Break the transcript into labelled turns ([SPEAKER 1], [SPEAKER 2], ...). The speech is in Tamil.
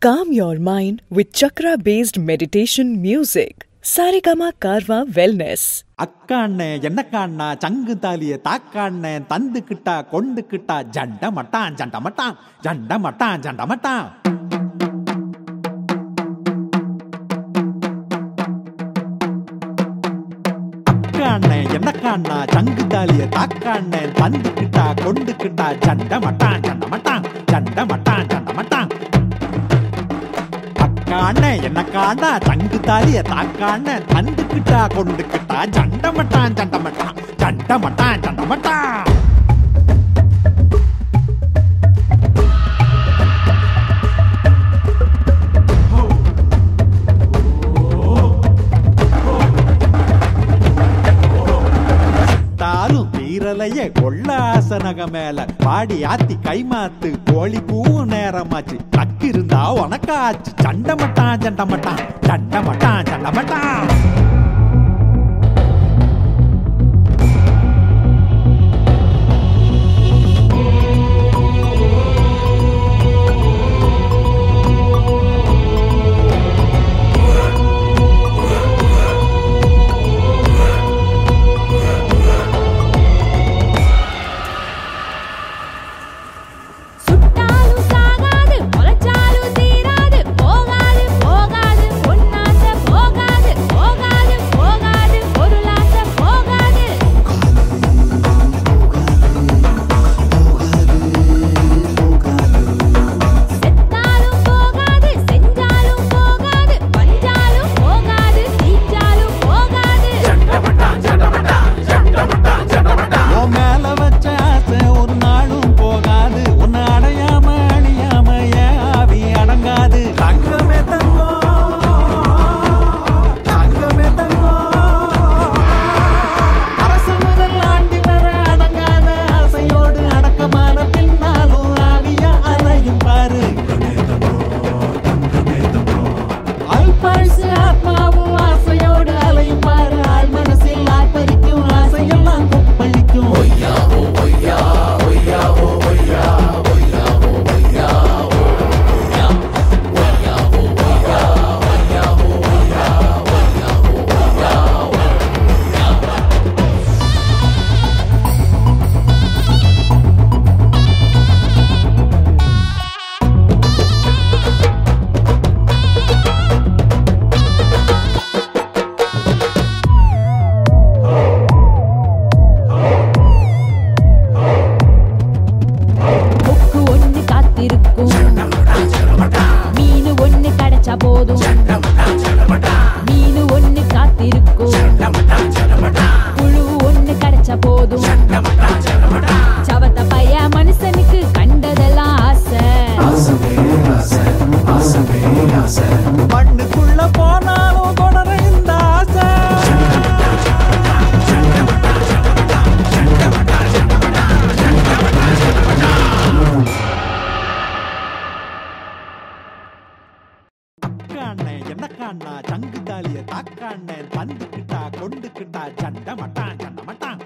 [SPEAKER 1] Calm your mind with chakra based meditation music. Saregama Karwa Wellness.
[SPEAKER 2] அக்காண்ணே என்னக்காண்ணா சங்கு தாலிய தாக்காண்ணே தந்துக்கிட்டா கொண்டுக்கிட்டா ஜண்ட மட்டான் ஜண்ட மட்டான் ஜண்ட மட்டான் ஜண்ட மட்டான் அக்காண்ணே என்னக்காண்ணா சங்கு தாலிய தாக்காண்ணே தந்துக்கிட்டா கொண்டுக்கிட்டா ஜண்ட மட்டான் ஜண்ட மட்டான் ஜண்ட மட்டான் ஜண்ட மட்டான் அக்காண்ணே என்னக்காண்ணா சங்கு தாலிய தாக்காண்ணே தந்துக்கிட்டா கொண்டுக்கிட்டா ஜண்ட மட்டான் ஜண்ட மட்டான் ஜண்ட மட்டான் ஜண்ட மட்டான் தாலும் தீரலைய கொள்ளாசனக மேல பாடி ஆத்தி கைமாத்து கோழி பூவும் நேரமாச்சு தக்கு இருந்தா உனக்காச்சு சண்டமட்டான் சண்டமட்டான் சண்டமட்டான் சண்டமட்டான்
[SPEAKER 3] சுட்டாலும் சாகாது முளைச்சாலும் தீராது போகாது போகாது பொன்னாச போகாது போகாது போகாது பொருளாச போகாது செத்தாலும் போகாது செஞ்சாலும் போகாது பஞ்சாலும் போகாது தீச்சாலும் போகாது
[SPEAKER 2] உன் மேல வச்ச ஆசை ஒரு நாளும் போகாது உன்னை அடையாம அழியாம ஏன் ஆவி அடங்காது தங்கமே தங்கம் தங்கமே தங்கம் அரசு முதல் ஆண்டி வர அடங்காத ஆசையோடு அடக்கமான பின்னாலும் ஆவியா அலையும் பாரு அல்பாயுசு ஆத்மாவும் ஆசையோடு அலையும் பாரு ஆள் மனசில் ஆர்ப்பரிக்கும் ஆசையெல்லாம் கொப்பளிக்கும்
[SPEAKER 3] கொக்கு ஒண்ணு காத்திருக்கும் மீனு ஒண்ணு கிடைச்சா போதும் மீனு ஒண்ணு காத்திருக்கும் புழு ஒண்ணு கிடைச்சா போதும் சவத்த பைய மனுஷனுக்கு கண்டதெல்லாம் ஆசை
[SPEAKER 2] மண்ணுக்குள்ள போனாலும் தொடர இந்த ஆசை அக்காண்ணே என்னக்காண்ணா சங்கு தாலிய தாக்காண்ணே தந்துக்கிட்டா கொண்டுக்கிட்டா சண்ட மட்டான் சண்ட மட்டான்